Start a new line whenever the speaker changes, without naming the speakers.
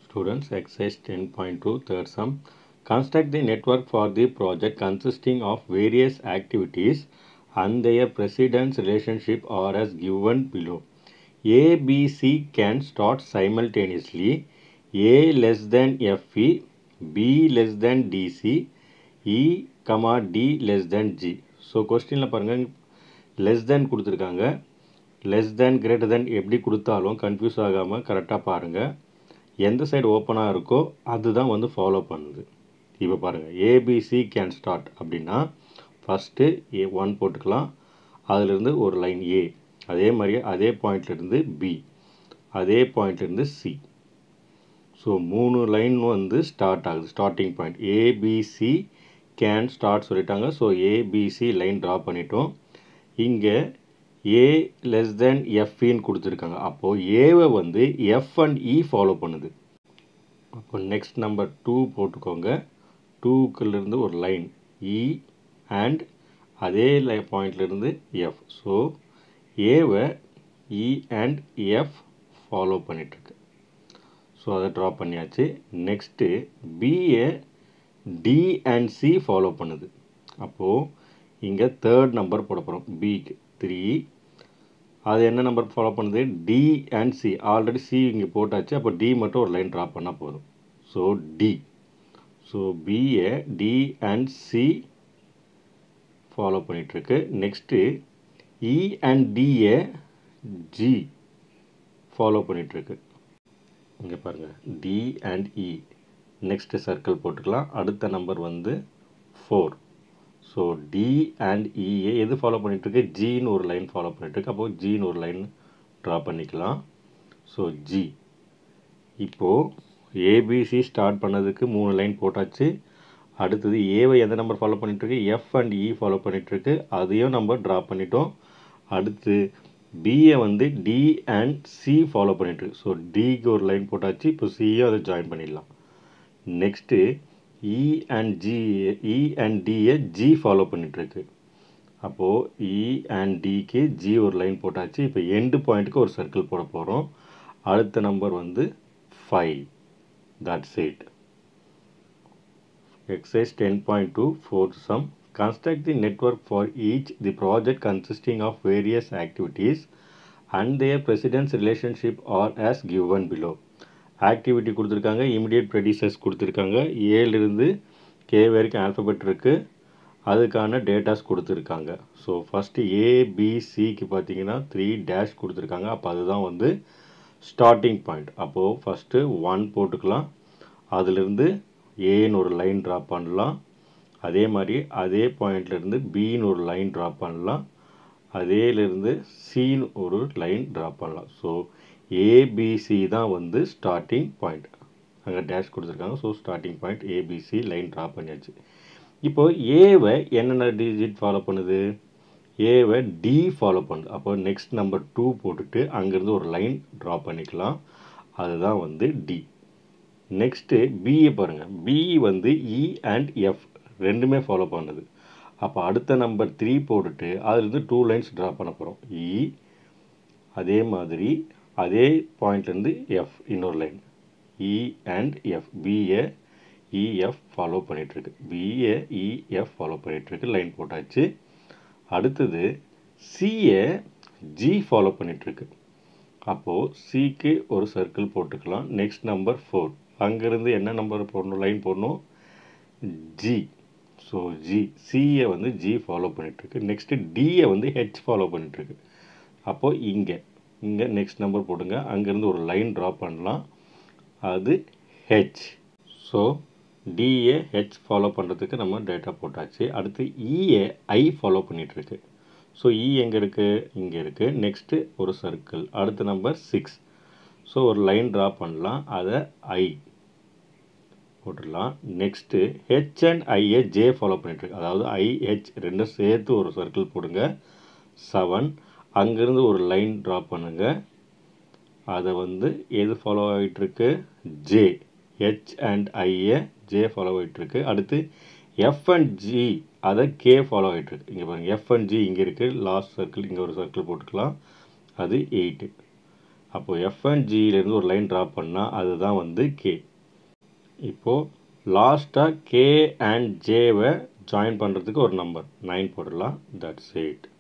Students, exercise 10.2, third sum. Construct the network for the project consisting of various activities and their precedence relationship are as given below. A, B, C can start simultaneously. A less than FE, B less than DC, E, comma D less than G. So கொஸ்டினில் பாருங்கள் less than கொடுத்துருக்காங்க less than greater than எப்படி கொடுத்தாலும் confuse ஆகாமல் கரெக்டாக பாருங்கள் எந்த side ஓப்பனாக இருக்கோ அதுதான் வந்து ஃபாலோ பண்ணுது இப்போ பாருங்கள் ஏபிசி கேன் ஸ்டார்ட் அப்படின்னா ஃபஸ்ட்டு ஏ ஒன் போட்டுக்கலாம் அதிலிருந்து ஒரு லைன் ஏ அதே மாதிரியே அதே பாயிண்ட்லேருந்து பி அதே பாயிண்ட்லேருந்து சி ஸோ மூணு லைன் வந்து ஸ்டார்ட் ஆகுது starting point ABC can start சொல்லிட்டாங்க ஸோ ஏபிசி லைன் ட்ரா பண்ணிட்டோம் இங்கே ஏ லெஸ் தென் எஃப்இன்னு கொடுத்துருக்காங்க அப்போது ஏவை வந்து எஃப் அண்ட் இ ஃபாலோ பண்ணுது அப்போ நெக்ஸ்ட் நம்பர் டூ போட்டுக்கோங்க டூக்குலேருந்து ஒரு லைன் இ அண்ட் அதே லை பாயிண்ட்லேருந்து எஃப் ஸோ ஏவை இ அண்ட் எஃப் ஃபாலோ பண்ணிகிட்ருக்கு ஸோ அதை ட்ரா பண்ணியாச்சு next BA D and C follow பண்ணுது அப்போது இங்கே தேர்ட் நம்பர் போட போகிறோம் பிக்கு த்ரீ அது என்ன நம்பர் ஃபாலோ பண்ணுது D and C already C இங்கே போட்டாச்சு அப்போ டி மட்டும் ஒரு லைன் ட்ரா பண்ணால் போதும் so D so BA D and C follow பண்ணிகிட்ருக்கு next E and DA G follow பண்ணிகிட்ருக்கு இங்கே பாருங்கள் D and E next circle போட்டுக்கலாம் அடுத்த நம்பர் வந்து four so D and EA எது ஃபாலோ பண்ணிகிட்ருக்கு ஜின்னு ஒரு லைன் ஃபாலோ பண்ணிகிட்ருக்கு அப்போது ஜின்னு ஒரு லைன் ட்ரா பண்ணிக்கலாம் ஸோ ஜி இப்போது ஏபிசி ஸ்டார்ட் பண்ணதுக்கு மூணு லைன் போட்டாச்சு அடுத்தது ஏவை எந்த நம்பர் ஃபாலோ பண்ணிகிட்ருக்கு எஃப் அண்ட் இ ஃபாலோ பண்ணிகிட்ருக்கு அதையும் நம்ம ட்ரா பண்ணிட்டோம் அடுத்து பிஏ வந்து டி அண்ட் சி ஃபாலோ பண்ணிகிட்ருக்கு ஸோ டிக்கு ஒரு லைன் போட்டாச்சு இப்போ சியும் அதை ஜாயின் பண்ணிடலாம் next E and G E and டியை ஜி ஃபாலோ பண்ணிகிட்ருக்கு அப்போது இ அண்ட் டிக்கு ஜி ஒரு லைன் போட்டாச்சு இப்போ எண்டு பாயிண்ட்டுக்கு ஒரு சர்க்கிள் போட போகிறோம் அடுத்த நம்பர் வந்து five that's it exercise ten point two fourth sum construct the network for each the project consisting of various activities and their precedence relationship are as given below activity கொடுத்துருக்காங்க immediate predecessors கொடுத்துருக்காங்க ஏலிருந்து K வரைக்கும் alphabet இருக்குது அதுக்கான datas கொடுத்துருக்காங்க so first ஏபிசிக்கு பார்த்தீங்கன்னா three dash கொடுத்துருக்காங்க அப்போ அதுதான் வந்து ஸ்டார்டிங் பாயிண்ட் அப்போது ஃபஸ்ட்டு ஒன் போட்டுக்கலாம் அதிலிருந்து ஏன்னு ஒரு லைன் ட்ரா பண்ணலாம் அதே மாதிரி அதே பாயிண்ட்லேருந்து பின்னு ஒரு லைன் ட்ரா பண்ணலாம் அதேலேருந்து சின்னு ஒரு லைன் ட்ரா பண்ணலாம் ஸோ ஏபிசி தான் வந்து ஸ்டார்டிங் பாயிண்ட் அங்கே டேஷ் கொடுத்துருக்காங்க so starting point ABC line draw பண்ணியாச்சு இப்போது ஏவை என்னென்ன டிஜிட் ஃபாலோ பண்ணுது ஏவை டி ஃபாலோ பண்ணுது அப்போ நெக்ஸ்ட் நம்பர் டூ போட்டுட்டு அங்கேருந்து ஒரு லைன் ட்ரா பண்ணிக்கலாம் அதுதான் வந்து டி நெக்ஸ்ட்டு பிஏ பாருங்கள் பி வந்து இ அண்ட் எஃப் ரெண்டுமே ஃபாலோ பண்ணுது அப்போ அடுத்த நம்பர் த்ரீ போட்டுட்டு அதுலேருந்து டூ லைன்ஸ் ட்ரா பண்ண போகிறோம் இ அதே மாதிரி அதே பாயிண்ட்லேருந்து எஃப் இன்னொரு line E and F BA EF follow பண்ணிகிட்ருக்கு பிஏ இஎஃப் ஃபாலோ பண்ணிகிட்ருக்கு லைன் போட்டாச்சு அடுத்தது சிஏ ஜி ஃபாலோ பண்ணிகிட்ருக்கு அப்போது சிக்கு ஒரு சர்க்கிள் போட்டுக்கலாம் நெக்ஸ்ட் நம்பர் ஃபோர் அங்கேருந்து என்ன நம்பர் போடணும் லைன் போடணும் ஜி ஸோ ஜி சியை வந்து ஜி ஃபாலோ பண்ணிகிட்ருக்கு நெக்ஸ்ட்டு டியை வந்து ஹெச் ஃபாலோ பண்ணிகிட்ருக்கு அப்போது இங்கே இங்கே நெக்ஸ்ட் நம்பர் போடுங்க அங்கேருந்து ஒரு லைன் ட்ரா பண்ணலாம் அது H so DA H follow பண்ணுறதுக்கு நம்ம டேட்டா போட்டாச்சு அடுத்து இஏ ஐ ஃபாலோ பண்ணிகிட்ருக்கு ஸோ இ எங்கே இருக்குது இங்கே இருக்குது நெக்ஸ்ட்டு ஒரு சர்க்கிள் அடுத்த நம்பர் சிக்ஸ் ஸோ ஒரு லைன் ட்ரா பண்ணலாம் அதை ஐ போட்டுடலாம் next H and IA J follow பண்ணிட்டுருக்கு அதாவது ஐஹெச் ரெண்டும் சேர்த்து ஒரு சர்க்கிள் போடுங்க செவன் அங்கேருந்து ஒரு லைன் ட்ரா பண்ணுங்கள் அதை வந்து எது ஃபாலோ ஆகிட்டுருக்கு J H and IA J follow ஆகிட்டுருக்கு அடுத்து எஃப் அண்ட் ஜி அதை கே ஃபாலோ ஆகிட்டுருக்கு இங்கே பாருங்கள் எஃப் அண்ட் ஜி இங்கே இருக்குது லாஸ்ட் சர்க்கிள் இங்கே ஒரு சர்க்கிள் போட்டுக்கலாம் அது எயிட்டு அப்போது எஃப் அண்ட் ஜியிலேருந்து ஒரு லைன் ட்ரா பண்ணால் அதுதான் வந்து கே இப்போது லாஸ்ட்டாக கே அண்ட் ஜேவை ஜாயின் பண்ணுறதுக்கு ஒரு நம்பர் நைன் போடலாம் தட்ஸ் எயிட்